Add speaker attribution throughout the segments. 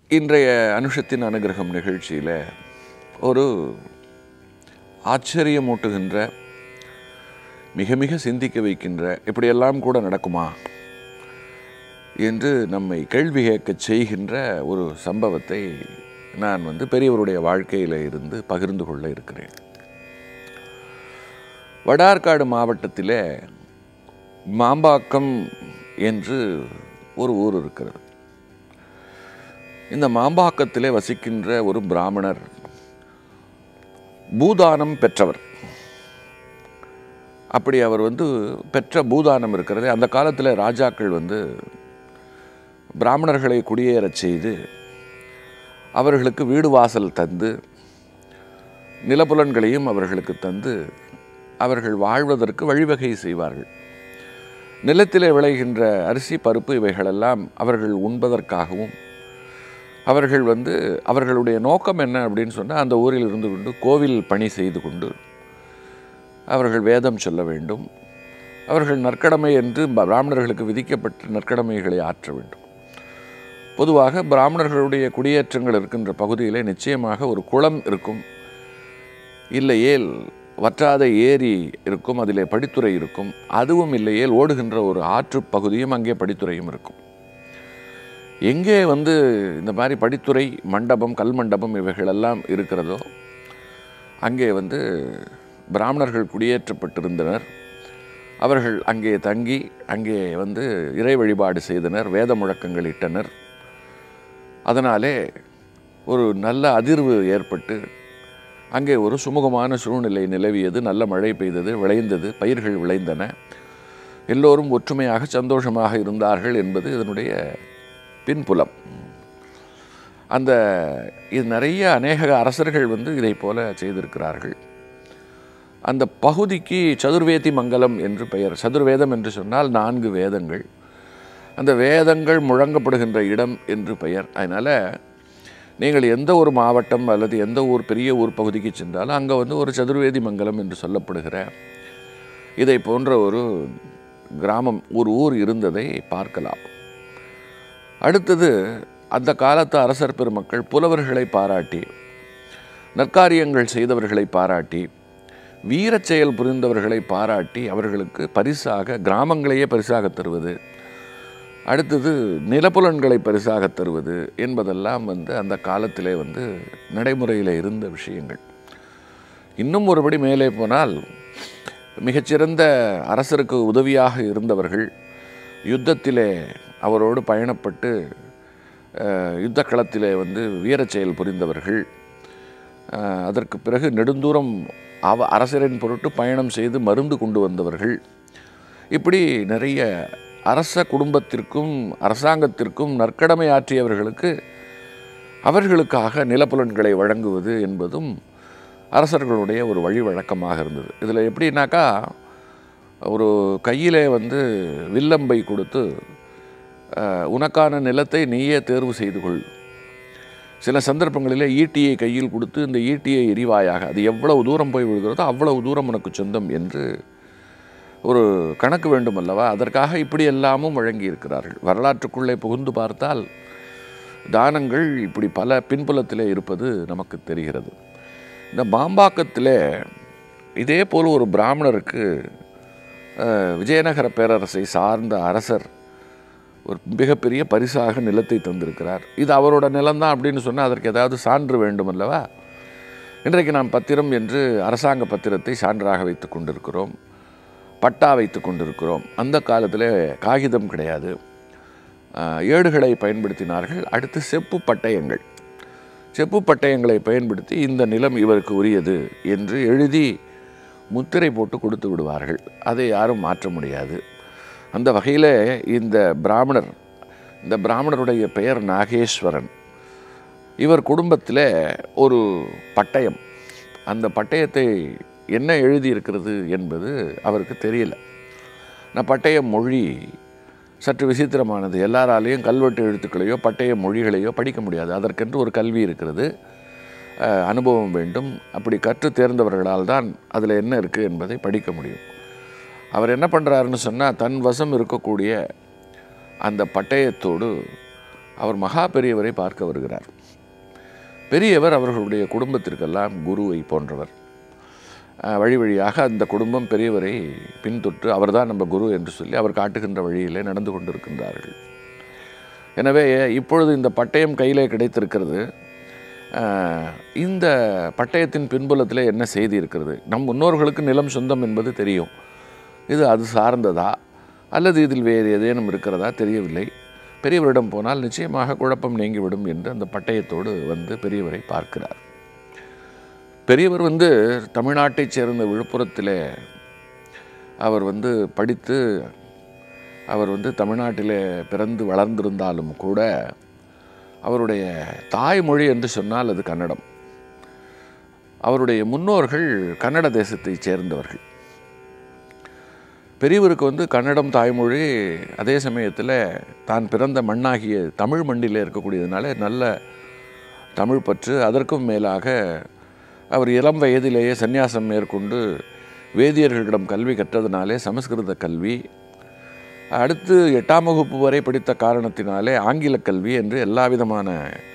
Speaker 1: இன்றைய அனுஷத்தின் அனுகிரகம் நிகழ்ச்சியில் ஒரு ஆச்சரியமூட்டுகின்ற மிக மிக சிந்திக்க வைக்கின்ற இப்படியெல்லாம் கூட நடக்குமா என்று நம்மை கேள்வி கேட்கச் செய்கின்ற ஒரு சம்பவத்தை நான் வந்து பெரியவருடைய வாழ்க்கையில் இருந்து பகிர்ந்து கொள்ள இருக்கிறேன் வடார்காடு மாவட்டத்திலே மாம்பாக்கம் என்று ஒரு ஊர் இருக்கிறது இந்த மாம்பாக்கத்திலே வசிக்கின்ற ஒரு பிராமணர் பூதானம் பெற்றவர் அப்படி அவர் வந்து பெற்ற பூதானம் இருக்கிறது அந்த காலத்தில் ராஜாக்கள் வந்து பிராமணர்களை குடியேறச் செய்து அவர்களுக்கு வீடு வாசல் தந்து நிலப்புலன்களையும் அவர்களுக்கு தந்து அவர்கள் வாழ்வதற்கு வழிவகை செய்வார்கள் நிலத்திலே விளைகின்ற அரிசி பருப்பு இவைகளெல்லாம் அவர்கள் உண்பதற்காகவும் அவர்கள் வந்து அவர்களுடைய நோக்கம் என்ன அப்படின்னு சொன்னால் அந்த ஊரில் இருந்து கொண்டு கோவில் பணி செய்து கொண்டு அவர்கள் வேதம் சொல்ல வேண்டும் அவர்கள் நற்கடமை என்று பிராமணர்களுக்கு விதிக்கப்பட்ட நற்கடமைகளை ஆற்ற வேண்டும் பொதுவாக பிராமணர்களுடைய குடியேற்றங்கள் இருக்கின்ற பகுதியிலே நிச்சயமாக ஒரு குளம் இருக்கும் இல்லையேல் வற்றாத ஏரி இருக்கும் அதிலே படித்துறை இருக்கும் அதுவும் இல்லையேல் ஓடுகின்ற ஒரு ஆற்று பகுதியும் அங்கே படித்துறையும் இருக்கும் எங்கே வந்து இந்த மாதிரி படித்துறை மண்டபம் கல் மண்டபம் இவைகளெல்லாம் இருக்கிறதோ அங்கே வந்து பிராமணர்கள் குடியேற்றப்பட்டிருந்தனர் அவர்கள் அங்கே தங்கி அங்கே வந்து இறை வழிபாடு செய்தனர் வேத முழக்கங்கள் இட்டனர் அதனாலே ஒரு நல்ல அதிர்வு ஏற்பட்டு அங்கே ஒரு சுமூகமான சூழ்நிலை நிலவியது நல்ல மழை பெய்தது விளைந்தது பயிர்கள் விளைந்தன எல்லோரும் ஒற்றுமையாக சந்தோஷமாக இருந்தார்கள் என்பது இதனுடைய பின்புலம் அந்த இது நிறைய அநேக அரசர்கள் வந்து இதை போல செய்திருக்கிறார்கள் அந்த பகுதிக்கு சதுர்வேதி மங்கலம் என்று பெயர் சதுர்வேதம் என்று சொன்னால் நான்கு வேதங்கள் அந்த வேதங்கள் முழங்கப்படுகின்ற இடம் என்று பெயர் அதனால் நீங்கள் எந்த ஒரு மாவட்டம் அல்லது எந்த ஊர் பெரிய ஊர் பகுதிக்கு சென்றாலும் அங்கே வந்து ஒரு சதுர்வேதி மங்கலம் என்று சொல்லப்படுகிற இதை போன்ற ஒரு கிராமம் ஒரு ஊர் இருந்ததை பார்க்கலாம் அடுத்தது அந்த காலத்து அரசர் பெருமக்கள் புலவர்களை பாராட்டி நற்காரியங்கள் செய்தவர்களை பாராட்டி வீரச் செயல் புரிந்தவர்களை பாராட்டி அவர்களுக்கு பரிசாக கிராமங்களையே பரிசாக தருவது அடுத்தது நிலப்புலன்களை பரிசாக தருவது என்பதெல்லாம் வந்து அந்த காலத்திலே வந்து நடைமுறையில் இருந்த விஷயங்கள் இன்னும் ஒருபடி மேலே போனால் மிகச்சிறந்த அரசருக்கு உதவியாக இருந்தவர்கள் யுத்தத்திலே அவரோடு பயணப்பட்டு யுத்த களத்திலே வந்து வீரச் செயல் புரிந்தவர்கள் அதற்கு பிறகு நெடுந்தூரம் அவ அரசரின் பொருட்டு பயணம் செய்து மருந்து கொண்டு வந்தவர்கள் இப்படி நிறைய அரச குடும்பத்திற்கும் அரசாங்கத்திற்கும் நற்கடமை ஆற்றியவர்களுக்கு அவர்களுக்காக நிலப்புலன்களை வழங்குவது என்பதும் அரசர்களுடைய ஒரு வழி வழக்கமாக இருந்தது இதில் எப்படின்னாக்கா ஒரு கையிலே வந்து வில்லம்பை கொடுத்து உனக்கான நிலத்தை நீயே தேர்வு செய்து கொள் சில சந்தர்ப்பங்களிலே ஈட்டியை கையில் கொடுத்து இந்த ஈட்டியை எரிவாயாக அது எவ்வளவு தூரம் போய் விழுகிறதோ அவ்வளவு தூரம் உனக்கு சொந்தம் என்று ஒரு கணக்கு வேண்டும் அல்லவா அதற்காக இப்படி எல்லாமும் வழங்கி இருக்கிறார்கள் வரலாற்றுக்குள்ளே புகுந்து பார்த்தால் தானங்கள் இப்படி பல பின்புலத்திலே இருப்பது நமக்கு தெரிகிறது இந்த மாம்பாக்கத்தில் இதே போல் ஒரு பிராமணருக்கு விஜயநகர பேரரசை சார்ந்த அரசர் ஒரு மிகப்பெரிய பரிசாக நிலத்தை தந்திருக்கிறார் இது அவரோட நிலம்தான் அப்படின்னு சொன்னால் அதற்கு ஏதாவது சான்று வேண்டும் அல்லவா இன்றைக்கு நாம் பத்திரம் என்று அரசாங்க பத்திரத்தை சான்றாக வைத்து கொண்டிருக்கிறோம் பட்டா வைத்து கொண்டிருக்கிறோம் அந்த காலத்தில் காகிதம் கிடையாது ஏடுகளை பயன்படுத்தினார்கள் அடுத்து செப்பு பட்டயங்கள் செப்பு பட்டயங்களை பயன்படுத்தி இந்த நிலம் இவருக்கு உரியது என்று எழுதி முத்திரை போட்டு கொடுத்து விடுவார்கள் அதை யாரும் மாற்ற முடியாது அந்த வகையில் இந்த பிராமணர் இந்த பிராமணருடைய பெயர் நாகேஸ்வரன் இவர் குடும்பத்தில் ஒரு பட்டயம் அந்த பட்டயத்தை என்ன எழுதியிருக்கிறது என்பது அவருக்கு தெரியல நான் பட்டய மொழி சற்று விசித்திரமானது எல்லாராலேயும் கல்வெட்டு எழுத்துக்களையோ பட்டய மொழிகளையோ படிக்க முடியாது அதற்கென்று ஒரு கல்வி இருக்கிறது அனுபவம் வேண்டும் அப்படி கற்று தேர்ந்தவர்களால் தான் அதில் என்ன இருக்குது என்பதை படிக்க முடியும் அவர் என்ன பண்ணுறாருன்னு சொன்னால் தன் வசம் இருக்கக்கூடிய அந்த பட்டயத்தோடு அவர் மகா பெரியவரை பார்க்க வருகிறார் பெரியவர் அவர்களுடைய குடும்பத்திற்கெல்லாம் குருவை போன்றவர் அஹ், வழி வழியாக அந்த குடும்பம் பெரியவரை பின்தொற்று அவர்தான் நம்ம குரு என்று சொல்லி அவர் காட்டுகின்ற வழியிலே நடந்து கொண்டிருக்கின்றார்கள் எனவே இப்பொழுது இந்த பட்டயம் கையிலே கிடைத்திருக்கிறது அஹ், இந்த பட்டயத்தின் பின்புலத்திலே என்ன செய்தி இருக்கிறது நம் முன்னோர்களுக்கு நிலம் சொந்தம் என்பது தெரியும் இது அது சார்ந்ததா அல்லது இதில் வேறு ஏதேனும் இருக்கிறதா தெரியவில்லை பெரியவரிடம் போனால் நிச்சயமாக குழப்பம் நீங்கிவிடும் என்று அந்த பட்டயத்தோடு வந்து பெரியவரை பார்க்கிறார் பெரியவர் வந்து தமிழ்நாட்டைச் சேர்ந்த விழுப்புரத்திலே அவர் வந்து படித்து அவர் வந்து தமிழ்நாட்டிலே பிறந்து வளர்ந்திருந்தாலும் கூட அவருடைய தாய்மொழி என்று சொன்னால் அது கன்னடம் அவருடைய முன்னோர்கள் கன்னட தேசத்தைச் சேர்ந்தவர்கள் பெரியவருக்கு வந்து கன்னடம் தாய்மொழி அதே சமயத்தில் தான் பிறந்த மண்ணாகிய தமிழ் மண்ணில் இருக்கக்கூடியதுனால நல்ல தமிழ் பற்று அதற்கும் மேலாக அவர் இளம் வயதிலேயே சந்நியாசம் மேற்கொண்டு வேதியர்களிடம் கல்வி கற்றதினாலே சமஸ்கிருத கல்வி அடுத்து எட்டாம் வகுப்பு வரை படித்த காரணத்தினாலே ஆங்கில கல்வி என்று எல்லா விதமான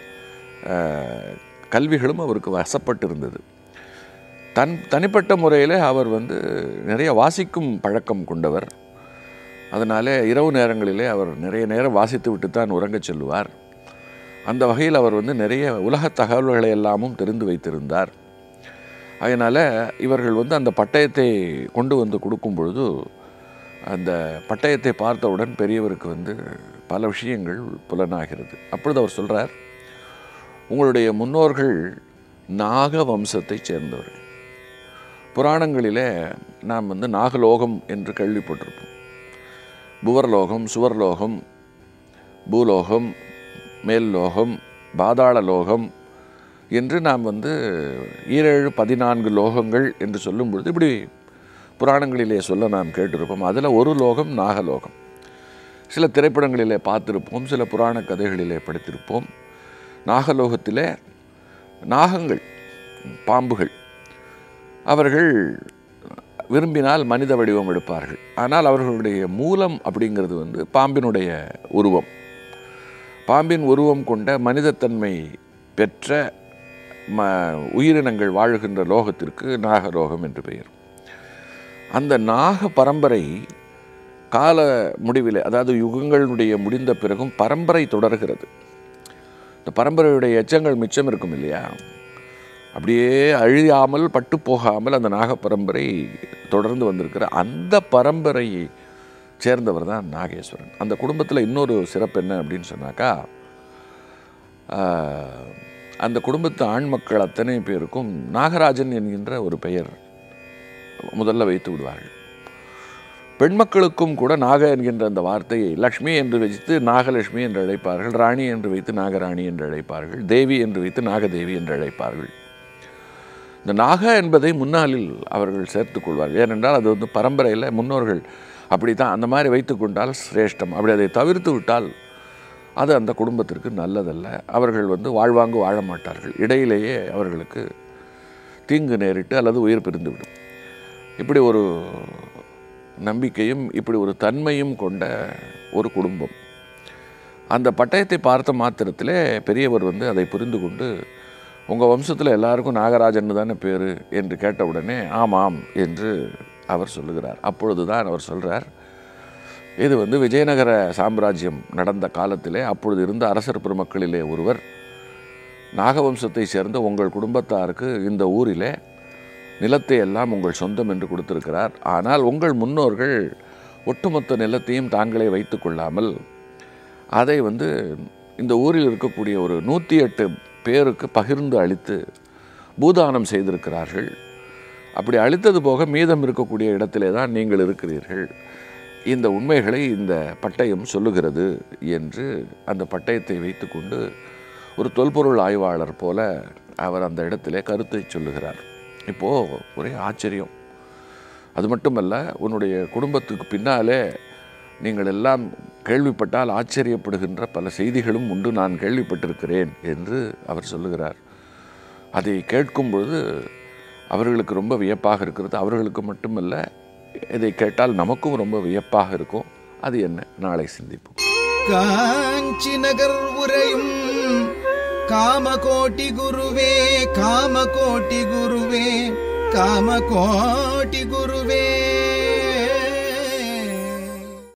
Speaker 1: அஹ், கல்விகளும் அவருக்கு வசப்பட்டிருந்தது தன் தனிப்பட்ட முறையில் அவர் வந்து நிறைய வாசிக்கும் பழக்கம் கொண்டவர் அதனாலே இரவு நேரங்களிலே அவர் நிறைய நேரம் வாசித்து விட்டு தான் உறங்கச் செல்லுவார் அந்த வகையில் அவர் வந்து நிறைய உலகத் தகவல்களை எல்லாமும் தெரிந்து வைத்திருந்தார் அதனால் இவர்கள் வந்து அந்த பட்டயத்தை கொண்டு வந்து கொடுக்கும் பொழுது அந்த பட்டயத்தை பார்த்தவுடன் பெரியவருக்கு வந்து பல விஷயங்கள் புலனாகிறது அப்பொழுது அவர் சொல்கிறார் உங்களுடைய முன்னோர்கள் நாக வம்சத்தைச் சேர்ந்தவர்கள் புராணங்களிலே நாம் வந்து நாகலோகம் என்று கேள்விப்பட்டிருப்போம் புவர்லோகம் சுவர்லோகம் பூலோகம் மேல்லோகம் பாதாள லோகம் என்று நாம் வந்து ஈரேழு பதினான்கு லோகங்கள் என்று சொல்லும் பொழுது இப்படி புராணங்களிலே சொல்ல நாம் கேட்டிருப்போம் அதில் ஒரு லோகம் நாகலோகம் சில திரைப்படங்களிலே பார்த்திருப்போம் சில புராண கதைகளிலே படித்திருப்போம் நாகலோகத்திலே நாகங்கள் பாம்புகள் அவர்கள் விரும்பினால் மனித வடிவம் எடுப்பார்கள் ஆனால் அவர்களுடைய மூலம் அப்படிங்கிறது வந்து பாம்பினுடைய உருவம் பாம்பின் உருவம் கொண்ட மனிதத்தன்மை பெற்ற ம உயிரினங்கள் வாழுகின்ற லோகத்திற்கு நாகலோகம் என்று பெயர் அந்த நாக பரம்பரை கால முடிவில் அதாவது யுகங்களுடைய முடிந்த பிறகும் பரம்பரை தொடர்கிறது இந்த பரம்பரையுடைய எச்சங்கள் மிச்சம் இருக்கும் இல்லையா அப்படியே அழியாமல் பட்டு போகாமல் அந்த நாக பரம்பரை தொடர்ந்து வந்திருக்கிற அந்த பரம்பரையை சேர்ந்தவர் தான் நாகேஸ்வரன் அந்த குடும்பத்தில் இன்னொரு சிறப்பு என்ன அப்படின்னு சொன்னாக்கா ஆஹ், அந்த குடும்பத்து ஆண் மக்கள் அத்தனை பேருக்கும் நாகராஜன் என்கின்ற ஒரு பெயர் முதல்ல வைத்து விடுவார்கள் பெண் மக்களுக்கும் கூட நாக என்கின்ற அந்த வார்த்தையை லக்ஷ்மி என்று வைத்து நாகலட்சுமி என்று அழைப்பார்கள் ராணி என்று வைத்து நாகராணி என்று அழைப்பார்கள் தேவி என்று வைத்து நாகதேவி என்று அழைப்பார்கள் இந்த நாக என்பதை முன்னாளில் அவர்கள் சேர்த்துக் கொள்வார்கள் ஏனென்றால் அது வந்து பரம்பரையில் முன்னோர்கள் அப்படி தான் அந்த மாதிரி வைத்து கொண்டால் சிரேஷ்டம் அப்படி அதை தவிர்த்து விட்டால் அது அந்த குடும்பத்திற்கு நல்லதல்ல அவர்கள் வந்து வாழ்வாங்கு வாழ மாட்டார்கள் இடையிலேயே அவர்களுக்கு தீங்கு நேரிட்டு அல்லது உயிர் பிரிந்துவிடும் இப்படி ஒரு நம்பிக்கையும் இப்படி ஒரு தன்மையும் கொண்ட ஒரு குடும்பம் அந்த பட்டயத்தை பார்த்த மாத்திரத்திலே பெரியவர் வந்து அதை புரிந்து கொண்டு உங்கள் வம்சத்தில் எல்லாருக்கும் நாகராஜன் தானே பேர் என்று கேட்டவுடனே ஆமாம் என்று அவர் சொல்லுகிறார் அப்பொழுது தான் அவர் சொல்கிறார் இது வந்து விஜயநகர சாம்ராஜ்யம் நடந்த காலத்திலே அப்பொழுது இருந்த அரசர் பெருமக்களிலே ஒருவர் நாகவம்சத்தை சேர்ந்த உங்கள் குடும்பத்தாருக்கு இந்த ஊரிலே நிலத்தை எல்லாம் உங்கள் சொந்தம் என்று கொடுத்திருக்கிறார் ஆனால் உங்கள் முன்னோர்கள் ஒட்டுமொத்த நிலத்தையும் தாங்களே வைத்து கொள்ளாமல் அதை வந்து இந்த ஊரில் இருக்கக்கூடிய ஒரு நூற்றி எட்டு பேருக்கு பகிர்ந்து அளித்து பூதானம் செய்திருக்கிறார்கள் அப்படி அளித்தது போக மீதம் இருக்கக்கூடிய இடத்திலே தான் நீங்கள் இருக்கிறீர்கள் இந்த உண்மைகளை இந்த பட்டயம் சொல்லுகிறது என்று அந்த பட்டயத்தை வைத்துக்கொண்டு ஒரு தொல்பொருள் ஆய்வாளர் போல அவர் அந்த இடத்திலே கருத்தை சொல்லுகிறார் இப்போது ஒரே ஆச்சரியம் அது மட்டுமல்ல உன்னுடைய குடும்பத்துக்கு பின்னாலே நீங்கள் எல்லாம் கேள்விப்பட்டால் ஆச்சரியப்படுகின்ற பல செய்திகளும் உண்டு நான் கேள்விப்பட்டிருக்கிறேன் என்று அவர் சொல்லுகிறார் அதை கேட்கும் பொழுது அவர்களுக்கு ரொம்ப வியப்பாக இருக்கிறது அவர்களுக்கு மட்டுமல்ல இதை கேட்டால் நமக்கும் ரொம்ப வியப்பாக இருக்கும் அது என்ன நாளை சிந்திப்போம்
Speaker 2: காஞ்சி நகர் உரையும் காமகோட்டி குருவே காமகோட்டி குருவே காமகோட்டி குருவே